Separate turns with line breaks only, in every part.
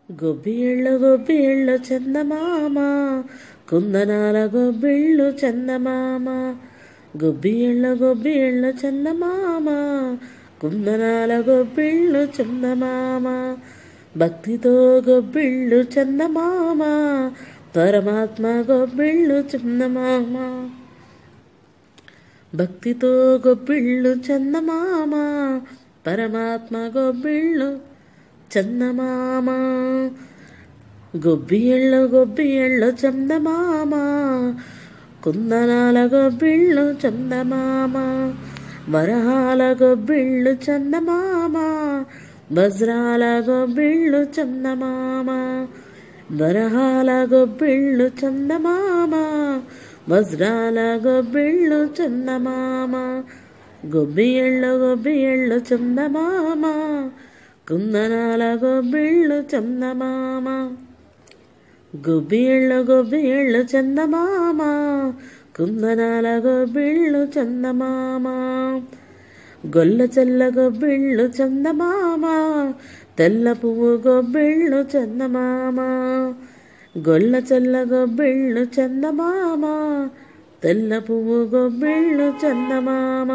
గొబ్బిళ్ళ గొబ్బిళ్ళ చందమామ కుందనాల గొబ్బిళ్ళు చందమామ గొబ్బిళ్ళ గొబ్బిళ్ళ చందమామ కుందనాల గొబ్బిళ్ళు చందమామ భక్తితో గొబ్బిళ్ళు చందమామ పరమాత్మ గొబ్బిళ్ళు చందమామ భక్తితో గొబ్బిళ్ళు చందమామ పరమాత్మ గొబ్బిళ్ళు చందమామ గొబ్బిళ్ళు గొబ్బిళ్ళు చందమామ కుందనాల గొబ్బిళ్ళు చందమామ వరహాల గొబ్బిళ్ళు చందమామ వజ్రాల గొబ్బిళ్ళు చందమామ వరహాల గొబ్బిళ్ళు చందమామ వజ్రాల గొబ్బిళ్ళు చందమామ గొబ్బిళ్ళు గొబ్బిళ్ళు చందమామ కుందనాల గొబ్బిళ్ళు చందమామ గొబ్బిళ్ళు గొబ్బిళ్ళు చందమామ కుందనాల గొబ్బిళ్ళు చందమామ గొల్ల చెల్ల గొబ్బిళ్ళు చందమామ తెల్ల పువ్వు గొబ్బిళ్ళు చందమామ గొల్ల చెల్ల గొబ్బిళ్ళు చందమామ తెల్ల పువ్వు గొబ్బిళ్ళు చందమామ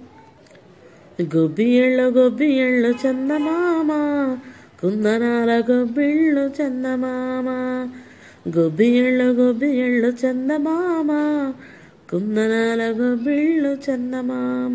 గొబ్బిళ్ళు గొబ్బిళ్ళు చందమామ కుందనాల గొబ్బిళ్ళు చందమామ గొబ్బిళ్ళు గొబ్బిళ్ళు చందమామ కుందనాల గొబ్బిళ్ళు చందమామ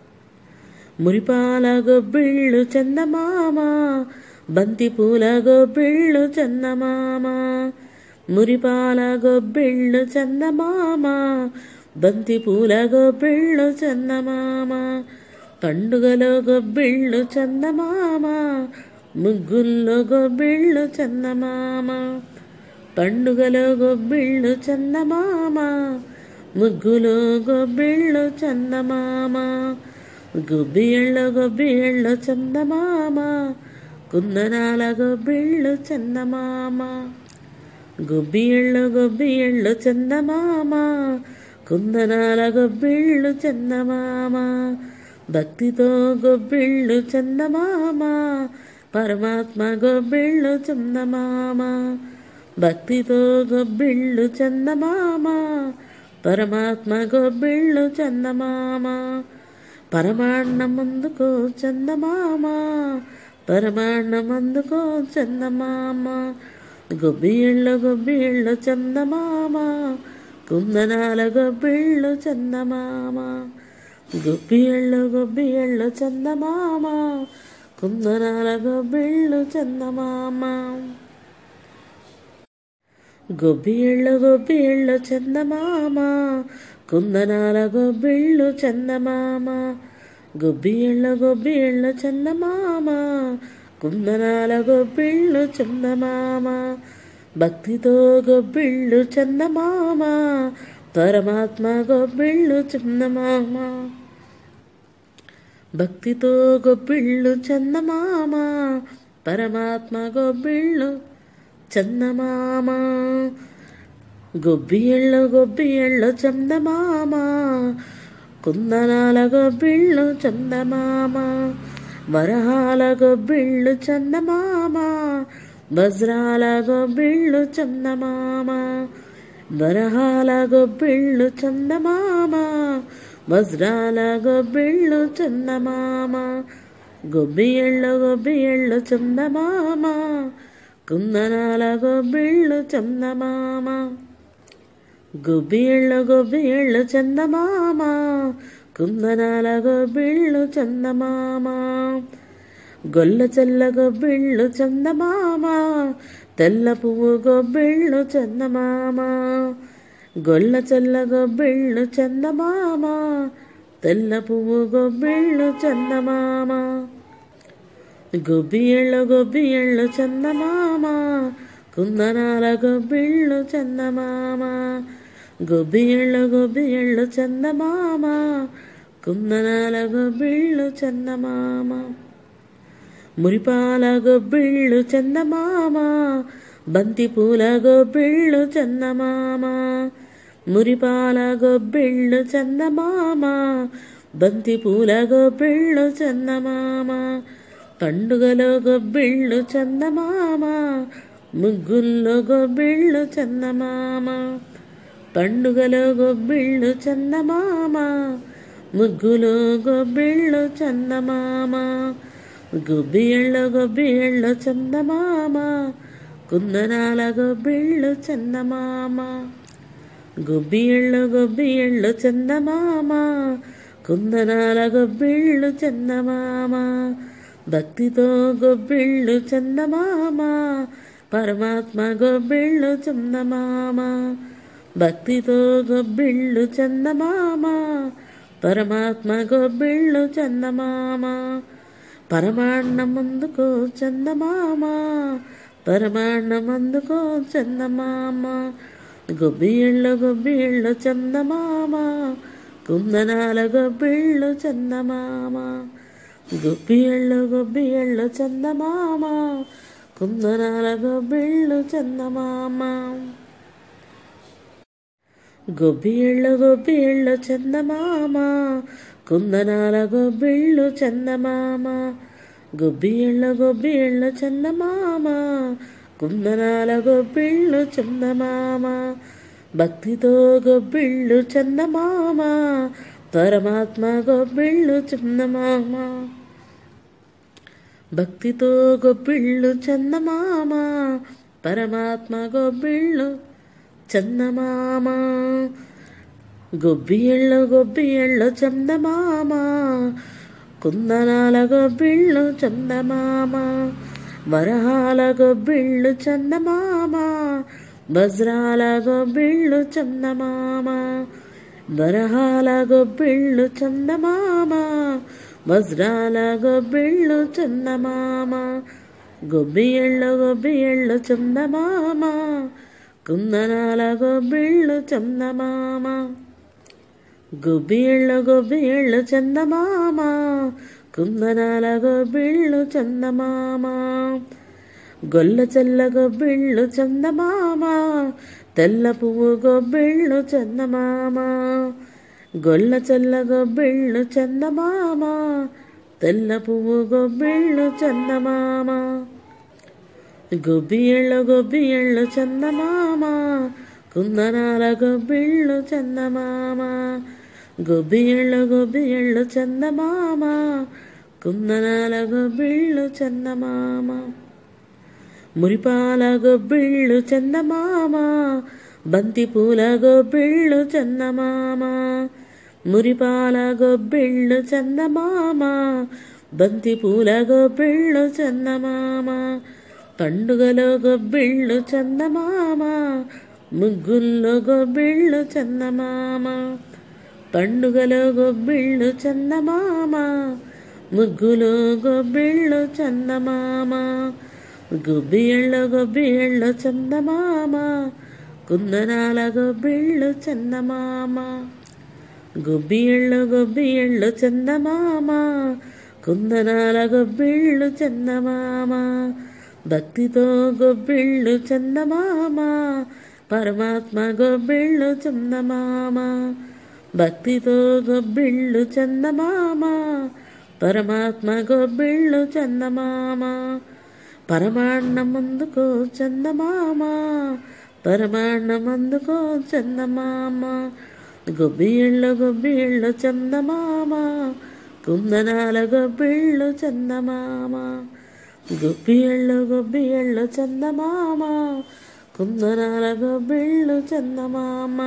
మురిపాల గొబ్బిళ్ళు చందమామ బంతి పూల గొబ్బిళ్ళు చందమామ మురిపాల గొబ్బిళ్ళు చందమామ బంతి పూల గొబ్బిళ్ళు చందమామ పండుగలో గొబ్బిళ్ళు చందమామ ముగ్గుల్లో గొబ్బిళ్ళు చందమామ పండుగలో గొబ్బిళ్ళు చందమామ ముగ్గులో గొబ్బిళ్ళు చందమామ గొబ్బిళ్ళ గొబ్బిళ్ళ చందమామ కుందనాల గొబ్బిళ్ళు చందమామ గొబ్బిళ్ళు గొబ్బిళ్ళు చందమామ కుందనాల గొబ్బిళ్ళు చందమామ భక్తితో గొబ్బిళ్ళు చందమామ పరమాత్మ గొబ్బిళ్ళు చందమామ భక్తితో గొబ్బిళ్ళు చందమామ పరమాత్మ గొబ్బిళ్ళు చందమామ పరమాన్నమందుకో చందమామ పరమాన్నమందుకో చందమామ గొబ్బిళ్ళు గొబ్బిళ్ళు చందమామ కుందనాల గొబ్బిళ్ళు చందమామ గొబ్బిళ్ళు గొబ్బిళ్ళు చందమామ కుందనాల గొబ్బిళ్ళు చందమామ గొబ్బిళ్ళు గొబ్బిళ్ళు చందమామ కుందనాల గొబ్బిళ్ళు చందమామ గొబ్బిళ్ళు గొబ్బిళ్ళు చందమామ కుందనాల గొబ్బిళ్ళు చందమామ భక్తితో గొబ్బిళ్ళు చందమామ పరమాత్మ గొబ్బిళ్ళు చందమామ భక్తితో గొబ్బిళ్ళు చందమామ పరమాత్మ గొబ్బిళ్ళు చందమామ గొబ్బిళ్ళు గొబ్బిళ్ళు చందమామ కుందనాల గొబ్బిళ్ళు చందమామ వరహాల గొబ్బిళ్ళు చందమామ వజ్రాల గొబ్బిళ్ళు చందమామ వరహాల గొబ్బిళ్ళు చందమామ వజ్రాల గొబ్బిళ్ళు చందమామ గొబ్బిళ్ళు గొబ్బిళ్ళు చందమామ కుందనాల గొబ్బిళ్ళు చందమామ గొబ్బిళ్ళు గొబ్బిళ్ళు చందమామ కుందనాల గొబ్బిళ్ళు చందమామ గొల్ల చెల్ల గొబ్బిళ్ళు చందమామ తెల్ల పువ్వు గొబ్బిళ్ళు చందమామ గొల్ల చెల్ల గొబ్బిళ్ళు చందమామ తెల్ల పువ్వు గొబ్బిళ్ళు చందమామ గొబ్బిళ్ళు గొబ్బిళ్ళు చందమామ కుందనాల గొబ్బిళ్ళు చందమామ గొబ్బిళ్ళు గొబ్బిళ్ళు చందమామ కుందనాల గొబ్బిళ్ళు చందమామ మురిపాల గొబ్బిళ్ళు చందమామ బంతి పూల గొబ్బిళ్ళు చందమామ మురిపాల గొబ్బిళ్ళు చందమామ బంతి పూల గొబ్బిళ్ళు చందమామ పండుగలో గొబ్బిళ్ళు చందమామ ముగ్గుల్లో గొబ్బిళ్ళు చందమామ పండుగలో గొబ్బిళ్ళు చందమామ ముగ్గులో గొబ్బిళ్ళు చందమామ గొబ్బిళ్ళ గొబ్బిళ్ళ చందమామ కుందనాల గొబ్బిళ్ళు చందమామ గొబ్బిళ్ళు గొబ్బిళ్ళు చందమామ కుందనాల గొబ్బిళ్ళు చందమామ భక్తితో గొబ్బిళ్ళు చందమామ పరమాత్మ గొబ్బిళ్ళు చందమామ భక్తితో గొబ్బిళ్ళు చందమామ పరమాత్మ గొబ్బిళ్ళు చందమామ పరమాన్నమందుకో చందమామ పరమాన్నమందుకో చందమామ గొబ్బిళ్ళు గొబ్బిళ్ళు చందమామ కుందనాల గొబ్బిళ్ళు చందమామ గొబ్బిళ్ళు గొబ్బిళ్ళు చందమామ కుందనాల గొబ్బిళ్ళు చందమామ గొబ్బిళ్ళు గొబ్బిళ్ళు చందమామ కుందనాల గొబ్బిళ్ళు చందమామ గొబ్బిళ్ళు గొబ్బిళ్ళు చందమామ కుందనాల గొబ్బిళ్ళు చందమామ భక్తితో గొబ్బిళ్ళు చందమామ పరమాత్మ గొబ్బిళ్ళు చందమామ భక్తితో గొబ్బిళ్ళు చందమామ పరమాత్మ గొబ్బిళ్ళు చందమామ గొబ్బిళ్ళు గొబ్బిళ్ళు చందమామ కుందనాల గొబ్బిళ్ళు చందమామ వరహాల గొబ్బిళ్ళు చందమామ వజ్రాల గొబ్బిళ్ళు చందమామ వరహాల గొబ్బిళ్ళు చందమామ వజ్రాల గొబ్బిళ్ళు చందమామ గొబ్బిళ్ళు గొబ్బిళ్ళు చందమామ కుందనాల గొబ్బిళ్ళు చందమామ గొబ్బిళ్ళు గొబ్బిళ్ళు చందమామ కుందనాల గొబ్బిళ్ళు చందమామ గొల్ల చెల్ల గొబ్బిళ్ళు చందమామ తెల్ల పువ్వు గొబ్బిళ్ళు చందమామ గొల్ల చెల్ల గొబ్బిళ్ళు చందమామ తెల్ల పువ్వు గొబ్బిళ్ళు చందమామ గొబ్బిళ్ళు గొబ్బిళ్ళు చందమామ కుందనాల గొబ్బిళ్ళు చందమామ గొబ్బిళ్ళు గొబ్బిళ్ళు చందమామ కుందనాల గొబ్బిళ్ళు చందమామ మురిపాల గొబ్బిళ్ళు చందమామ బంతి పూల గొబ్బిళ్ళు చందమామ మురిపాల గొబ్బిళ్ళు చందమామ బంతి పూల గొబ్బిళ్ళు చందమామ పండుగలో గొబ్బిళ్ళు చందమామ ముగ్గుల్లో గొబ్బిళ్ళు చందమామ పండుగలో గొబ్బిళ్ళు చందమామ ముగ్గులో గొబ్బిళ్ళు చందమామ గొబ్బిళ్ళు గొబ్బిళ్ళు చందమామ కుందనాల గొబ్బిళ్ళు చందమామ గొబ్బిళ్ళు గొబ్బిళ్ళు చందమామ కుందనాల గొబ్బిళ్ళు చందమామ భక్తితో గొబ్బిళ్ళు చందమామ పరమాత్మ గొబ్బిళ్ళు చందమామ భక్తితో గొబ్బిళ్ళు చందమామ పరమాత్మ గొబ్బిళ్ళు చందమామ పరమాన్నమందుకో చందమామ పరమాన్నమందుకో చందమామ గొబ్బిళ్ళు గొబ్బిళ్ళు చందమామ కుందనాల గొబ్బిళ్ళు చందమామ గొబ్బిళ్ళు గొబ్బిళ్ళు చందమామ కుందనాల గొబ్బిళ్ళు చందమామ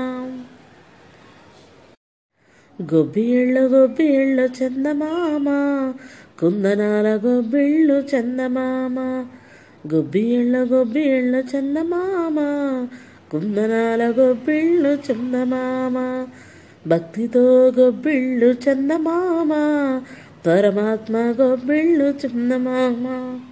గొబ్బిళ్ళు గొబ్బిళ్ళు చందమామ కుందనాల గొబ్బిళ్ళు చందమామ గొబ్బిళ్ళు గొబ్బిళ్ళు చందమామ కుందనాల గొబ్బిళ్ళు చందమామ భక్తితో గొబ్బిళ్ళు చందమామ పరమాత్మ గొబ్బిళ్ళు చందమామ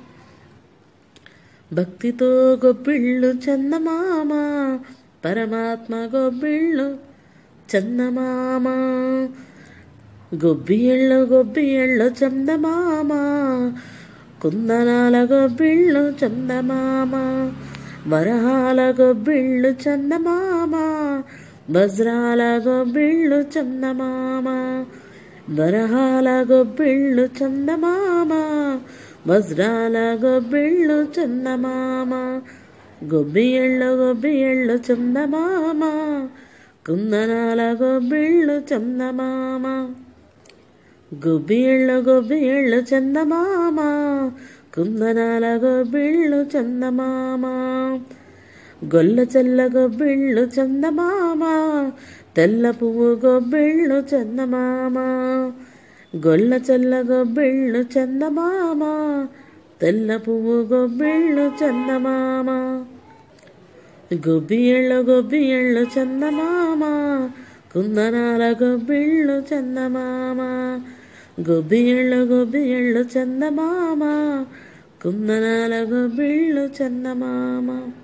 భక్తితో గొబ్బిళ్ళు చందమామ పరమాత్మ గొబ్బిళ్ళు చందమామ గొబ్బిళ్ళు గొబ్బిళ్ళు చందమామ కుందనాల గొబ్బిళ్ళు చందమామ వరహాల గొబ్బిళ్ళు చందమామ వజ్రాల గొబ్బిళ్ళు చందమామ వరహాల గొబ్బిళ్ళు చందమామ వజ్రాల గొబ్బిళ్ళు చందమామ గొబ్బియళ్ళు గొబ్బియళ్ళు చందమామ కుందనాల గొబ్బిళ్ళు చందమామ గొబ్బియళ్ళు గొబ్బియళ్ళు చందమామ కుందనాల గొబ్బిళ్ళు చందమామ గొల్ల చెల్ల గొబ్బిళ్ళు చందమామ తెల్ల పువ్వు గొబ్బిళ్ళు చందమామ గొల్ల చెల్ల గొబ్బిళ్ళు చందమామ తెల్ల పువ్వు గొబ్బిళ్ళు చందమామ గొబ్బియళ్ళు గొబ్బియళ్ళు చందమామ కుందనాల గొబ్బిళ్ళు చందమామ గొబ్బియళ్ళు గొబ్బియళ్ళు చందమామ కుందనాల గొబ్బిళ్ళు చందమామ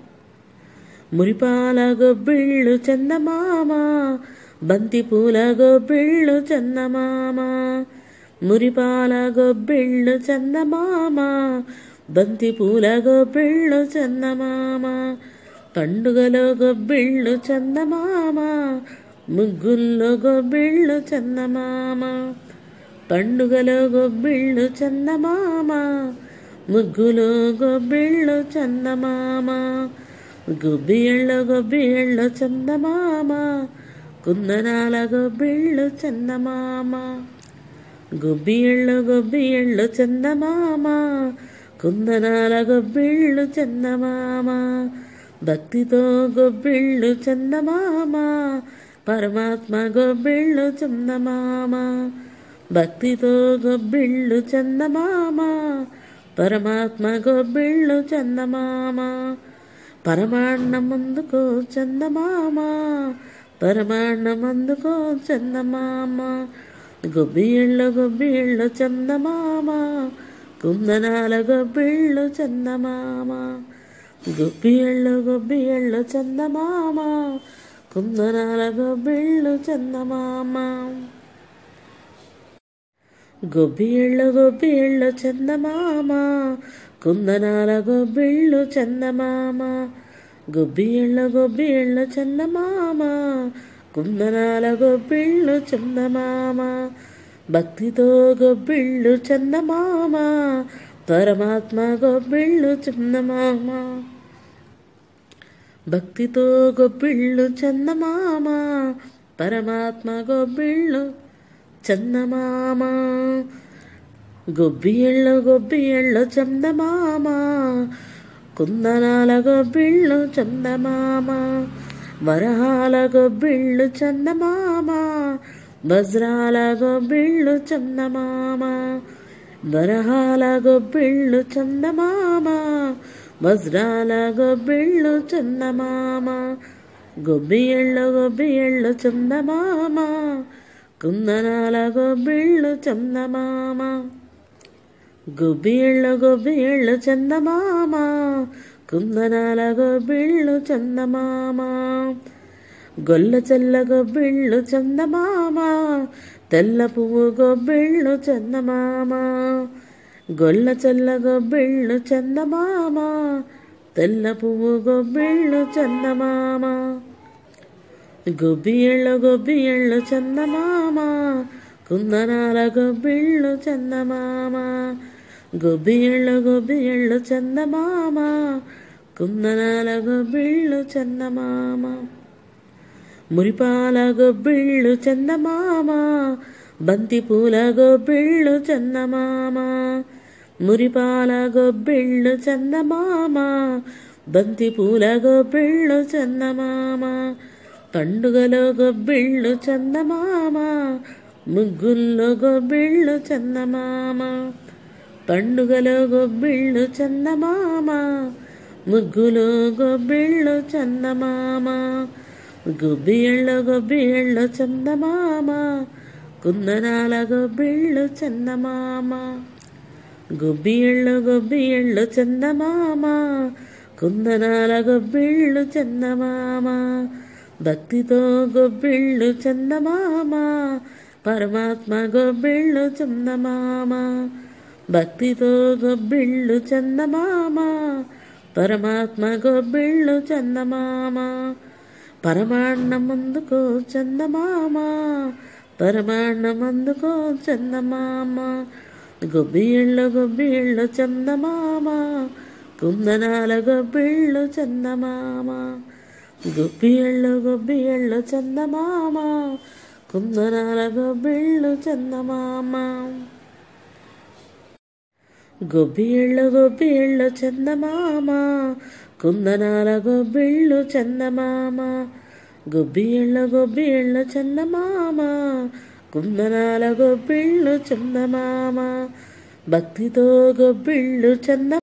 మురిపాల గొబ్బిళ్ళు చందమామ బంతి పూల గొబ్బిళ్ళు చందమామ మురిపాల గొబ్బిళ్ళు చందమామ బంతి పూల గొబ్బిళ్ళు చందమామ పండుగలో గొబ్బిళ్ళు చందమామ ముగ్గుల్లో గొబ్బిళ్ళు చందమామ పండుగలో గొబ్బిళ్ళు చందమామ ముగ్గులో గొబ్బిళ్ళు చందమామ గొబ్బిళ్ళ గొబ్బిళ్ళ చందమామ కుందనాల గొబ్బిళ్ళు చందమామ గొబ్బిళ్ళు గొబ్బిళ్ళు చందమామ కుందనాల గొబ్బిళ్ళు చందమామ భక్తితో గొబ్బిళ్ళు చందమామ పరమాత్మ గొబ్బిళ్ళు చందమామ భక్తితో గొబ్బిళ్ళు చందమామ పరమాత్మ గొబ్బిళ్ళు చందమామ పరమాన్నమందుకో చందమామ పరమాన్నమందుకో చందమామ గొబ్బిళ్ళు గొబ్బిళ్ళు చందమామ కుందనాల గొబ్బిళ్ళు చందమామ గొబ్బిళ్ళు గొబ్బిళ్ళు చందమామ కుందనాల గొబ్బిళ్ళు చందమామ గొబ్బిళ్ళు గొబ్బిళ్ళు చందమామ కుందనాల గొబ్బిళ్ళు చందమామ గొబ్బిళ్ళ గొబ్బిళ్ళ చందమామ కుందనాల గొబ్బిళ్ళు చందమామ భక్తితో గొబ్బిళ్ళు చందమామ పరమాత్మ గొబ్బిళ్ళు చందమామ భక్తితో గొబ్బిళ్ళు చందమామ పరమాత్మ గొబ్బిళ్ళు చందమామ గొబ్బిళ్ళు గొబ్బిళ్ళు చందమామ కుందనాల గొబ్బిళ్ళు చందమామ వరహాల గొబ్బిళ్ళు చందమామ వజ్రాల గొబ్బిళ్ళు చందమామ వరహాల గొబ్బిళ్ళు చందమామ వజ్రాల గొబ్బిళ్ళు చందమామ గొబ్బిళ్ళు గొబ్బిళ్ళు చందమామ కుందనాల గొబ్బిళ్ళు చందమామ గొబ్బిళ్ళు గొబ్బిళ్ళు చందమామ కుందనాల గొబ్బిళ్ళు చందమామ గొల్ల చెల్ల గొబ్బిళ్ళు చందమామ తెల్ల పువ్వు గొబ్బిళ్ళు చందమామ గొల్ల చెల్ల గొబ్బిళ్ళు చందమామ తెల్ల పువ్వు గొబ్బిళ్ళు చందమామ గొబ్బిళ్ళు గొబ్బిళ్ళు చందమామ కుందనాల గొబ్బిళ్ళు చందమామ గొబ్బిళ్ళు గొబ్బిళ్ళు చందమామ కుందనాల గొబ్బిళ్ళు చందమామ మురిపాల గొబ్బిళ్ళు చందమామ బంతి పూల గొబ్బిళ్ళు చందమామ మురిపాల గొబ్బిళ్ళు చందమామ బంతి పూల గొబ్బిళ్ళు చందమామ పండుగలో గొబ్బిళ్ళు చందమామ ముగ్గుల్లో గొబ్బిళ్ళు చందమామ పండుగలో గొబ్బిళ్ళు చందమామ ముగ్గులో గొబ్బిళ్ళు చందమామ గొబ్బిళ్ళ గొబ్బిళ్ళ చందమామ కుందనాల గొబ్బిళ్ళు చందమామ గొబ్బిళ్ళు గొబ్బిళ్ళు చందమామ కుందనాల గొబ్బిళ్ళు చందమామ భక్తితో గొబ్బిళ్ళు చందమామ పరమాత్మ గొబ్బిళ్ళు చందమామ భక్తితో గొబ్బిళ్ళు చందమామ పరమాత్మ గొబ్బిళ్ళు చందమామ పరమాన్నమందుకో చందమామ పరమాన్నమందుకో చందమామ గొబ్బిళ్ళ గొబ్బిళ్ళ చందమామ కుందనాల గొబ్బిళ్ళు చందమామ గొబ్బిళ్ళ గొబ్బిళ్ళ చందమామ కుందనాల గొబ్బిళ్ళు చందమామ గొబ్బిళ్ళ గొబ్బిళ్ళ చందమామ కుందనాల గొబ్బిళ్ళు చందమామ గొబ్బిళ్ళ గొబ్బిళ్ళ చందమామ కుందనాల గొబ్బిళ్ళు చందమామ భక్తితో గొబ్బిళ్ళు చంద